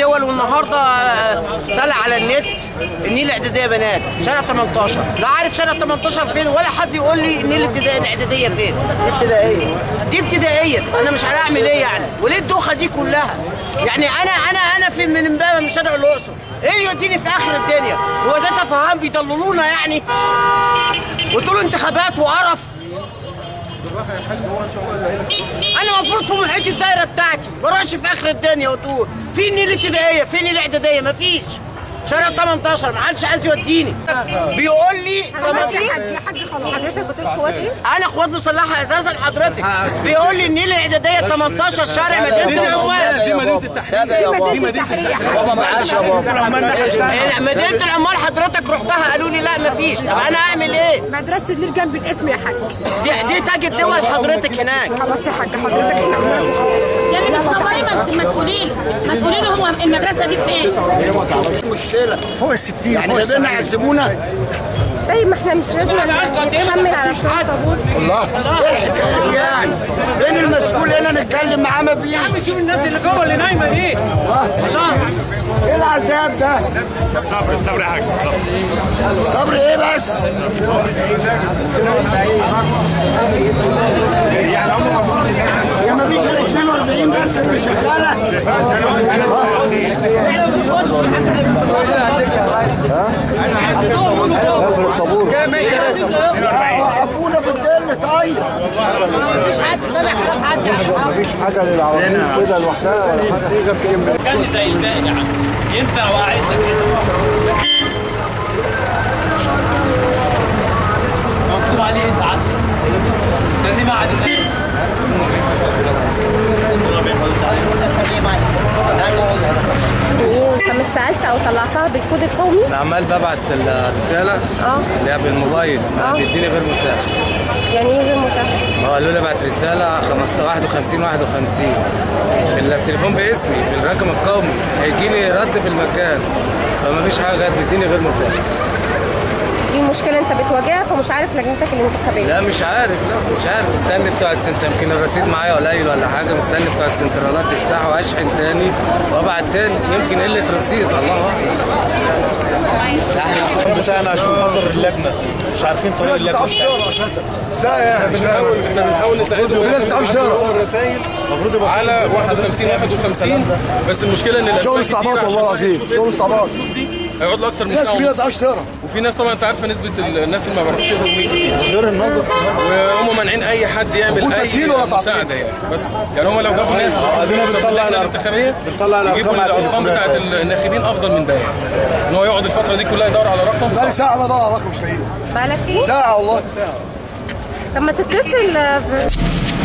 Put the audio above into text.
الدول والنهارده آه، طلع على النت النيل الاعداديه بنات شارع 18 لا عارف شارع 18 فين ولا حد يقول لي النيل الابتدائي الاعداديه فين دي ابتدائيه دي ابتدائيه انا مش هعمل ايه يعني وليه الدوخه دي كلها يعني انا انا انا في من امبابه من شارع الاقصر ايه اللي يوديني في اخر الدنيا هو ده تفاهم بيضللونا يعني وتقولوا انتخابات وقرف انا المفروض في محيط الدايره بتاعتي ما اروحش في اخر الدنيا وتقول في النيل الابتدائيه فين الاعداديه مفيش شارع 18 ما حدش عايز يوديني بيقول لي انا بس يا حاج يا حاج خلاص حضرتك بتقول قوات ايه؟ انا قوات مسلحه اساسا حضرتك بيقول لي النيل الاعداديه 18 شارع مدينه العمال دي مدينه التحرير دي مدينه التحرير يا حاج بابا معاش يا بابا مدينه العمال حضرتك رحتها قالوا لي لا مفيش طب انا اعمل ايه مدرسه النيل جنب الاسم يا حاج دي دي تاج الدول حضرتك هناك خلاص يا حاج حضرتك احنا يعني بس صوري ما ما تقولي له ما تقولي له هو المدرسه دي فين مشكلة فوق ال 60 يعني فوق ده ال يعذبونا طيب ما احنا مش لازم نكمل على شويه طابور الله ايه الحكاية دي يعني فين المسؤول هنا نتكلم معاه ما فيش شوف الناس اللي جوه اللي نايمه دي ايه العذاب ده صبر صبر يا حاج صبر صبر ايه بس يا ما فيش غير 42 بس اللي شغالة وقفونا في الدل طيب كان زي الباقي يا عم ينفع وقاعد لك كده مكتوب عليه اسعاف ده دي بعد ايه انت مش سالت او طلعتها بالكود القومي؟ انا عمال ببعت الرساله اه اللي هي بالموبايل آه. بيديني غير متاح يعني ايه غير متاح؟ هو قالوا لي ابعت رساله 15 51 51 التليفون باسمي بالرقم القومي هيجي لي رد بالمكان فما فيش حاجه جت بيديني غير متاح دي مشكله انت بتواجهها فمش عارف لجنتك الانتخابيه لا مش عارف لا مش عارف مستني بتوع السنتر يمكن الرصيد معايا قليل ولا حاجه مستني بتوع السنترالات يفتحوا اشحن تاني وابعت تاني يمكن قله رصيد الله اعلم بتاعنا عشان خاطر اللجنه مش عارفين طريق اللجنه ازاي يعني مش فاهم احنا بنحاول نساعدهم في ناس بتعرفش تقرا الرسائل المفروض يبقى على 51 51 بس المشكله ان الاسماء شغل كتير استعباط عشان والله واحد العظيم يشوف شغل اسم استعباط تشوف دي هيقعد له اكتر من ناس ساعه كبيره ما ونص بتعرفش تقرا وفي ناس طبعا انت عارفه نسبه الناس اللي ما بيعرفوش يقروا مين كتير غير النظر وهم مانعين اي حد يعمل وجود اي تسجيل ولا تعطيل؟ مساعده يعني بس يعني هم لو جابوا ناس ادينا بنطلع اللجنه الأرقام. الانتخابيه بنطلع الأرقام يجيبوا على الارقام التليفونات. بتاعت الناخبين افضل من ده يعني ان هو يقعد الفتره دي كلها يدور على رقم بقالي صح ساعه ما بدور على رقم مش لاقيه بالك ايه؟ ساعه والله طب ما تتصل ب-